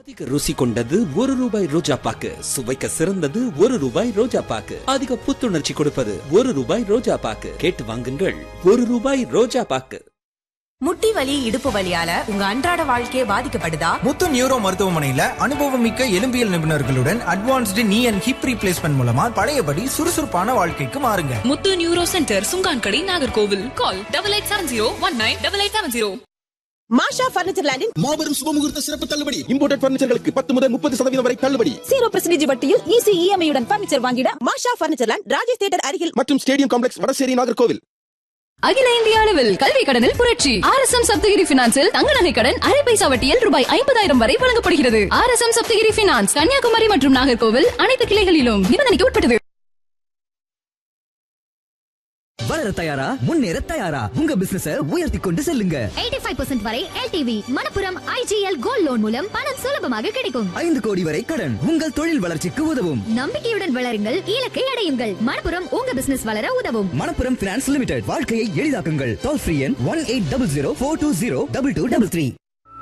அதிக ருசி கொண்டது ஒரு ரூபாய் ரோஜா பாக்கு சுவைக்க சிறந்தது ஒரு ரூபாய் ரோஜா பாக்கு அதிக புத்துணர்ச்சி கொடுப்பது ஒரு ரூபாய் ரோஜா பாக்கு கேட்டு வாங்குங்கள் ஒரு ரூபாய் ரோஜா பாக்கு முட்டி வலி இடுப்பு வலியால உங்க அன்றாட வாழ்க்கையே பாதிக்கப்படுதா முத்து நியூரோ மருத்துவமனையில அனுபவமிக்க எலும்பியல் நிபுணர்களுடன் அட்வான்ஸ்டு நீ அண்ட் ஹிப் ரீப்ளேஸ்மெண்ட் மூலமா பழையபடி சுறுசுறுப்பான வாழ்க்கைக்கு மாறுங்க Muthu neuro centre Sungankadai Nagercoil call double eight seven zero one nine double eight seven zero Masha furniture லேண்டின் மாபெரும் சுபமுகூர்த்த சிறப்பு தள்ளுபடி இம்போர்ட்டட் பர்னிச்சர்களுக்கு பத்து முதல் முப்பது சதவீதம் வரை தள்ளுபடி ஜீரோ பர்சன்டேஜ் வட்டியில் ஈஸி இஎம்ஐ உடன் பர்னிச்சர் வாங்கிட Masha furniture land Rajesh theatre அருகில் மற்றும் ஸ்டேடியம் காம்ப்ளெக்ஸ் வடசேரி நாகர்கோவில் அகில இந்திய அளவில் கல்வி கடனில் புரட்சி ஆர் எஸ் எம் சப்தகிரி பினான்சில் தங்க நகை கடன் அரை பைசா வட்டியில் ரூபாய் ஐம்பதாயிரம் வரை வழங்கப்படுகிறது R S M Saptagiri finance Kanniyakumari மற்றும் நாகர்கோவில் அனைத்து கிளைகளிலும் நிபந்தனைக்கு உட்பட்டது வளர தயாரா முன்னேற தயாரா உங்க பிசினஸ உயர்த்தி கொண்டு செல்லுங்க 85% வரை LTV Manappuram IGL gold loan மூலம் பணம் சுலபமாக கிடைக்கும் ஐந்து கோடி வரை கடன் உங்கள் தொழில் வளர்ச்சிக்கு உதவும் நம்பிக்கையுடன் வளருங்கள் இலக்கை அடையுங்கள் மணப்புரம் உங்க பிசினஸ் வளர உதவும் மணப்புரம் பினான்ஸ் லிமிடெட் வாழ்க்கையை எளிதாக்குங்கள் டோல் ஃப்ரீ எண் one eight double zero four two zero double two double three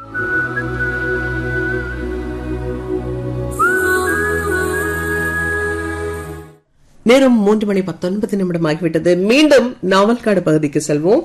நேரம் மூன்று மணி பத்தொன்பது நிமிடம் ஆகிவிட்டது மீண்டும் நாவல்காடு பகுதிக்கு செல்வோம்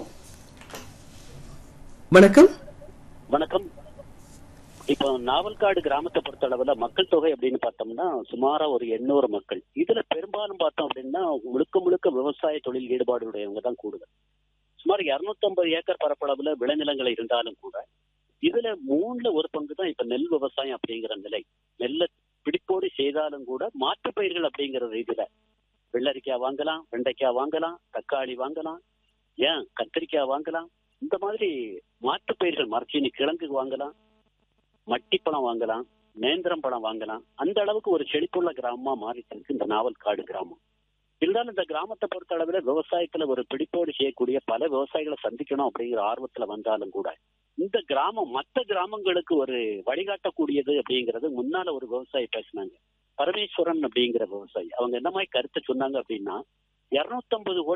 வணக்கம் வணக்கம் இப்போ நாவல்காடு கிராமத்தை பொறுத்த அளவுல மக்கள் தொகை அப்படின்னு பார்த்தோம்னா சுமாரா ஒரு எண்ணூறு மக்கள் இதுல பெரும்பாலும் பார்த்தோம் அப்படின்னா முழுக்க முழுக்க விவசாய தொழில் ஈடுபாடுடையவங்க தான் கூடுதல் சுமார் 250 ஏக்கர் பரப்பளவுல விளைநிலங்கள் இருந்தாலும் கூட இதுல மூணுல ஒரு பங்கு தான் இப்ப நெல் விவசாயம் அப்படிங்கிற நிலை நெல்லை பிடிப்போடு செய்தாலும் கூட மாற்று பயிர்கள் அப்படிங்கிற இதுல வெள்ளரிக்காய் வாங்கலாம் வெண்டைக்காய் வாங்கலாம் தக்காளி வாங்கலாம் ஏன் கத்திரிக்காய் வாங்கலாம் இந்த மாதிரி மாற்று பயிர்கள் மரச்சீனி கிழங்கு வாங்கலாம் மட்டிப்பழம் வாங்கலாம் நேந்திரம் பழம் வாங்கலாம் அந்த அளவுக்கு ஒரு செழிப்புள்ள கிராமமா மாறிட்டு இருக்கு இந்த நாவல்காடு கிராமம் இருந்தாலும் இந்த கிராமத்தை பொறுத்த அளவுல விவசாயத்துல ஒரு பிடிப்போடு செய்யக்கூடிய பல விவசாயிகளை சந்திக்கணும் அப்படிங்கிற ஆர்வத்துல வந்தாலும் கூட இந்த கிராமம் மற்ற கிராமங்களுக்கு ஒரு வழிகாட்டக்கூடியது அப்படிங்கிறது முன்னால ஒரு விவசாயி பேசினாங்க பரமேஸ்வரன் அப்படிங்கிற விவசாயி அவங்க என்ன மாதிரி கருத்தை சொன்னாங்க அப்படின்னா இருநூத்தம்பது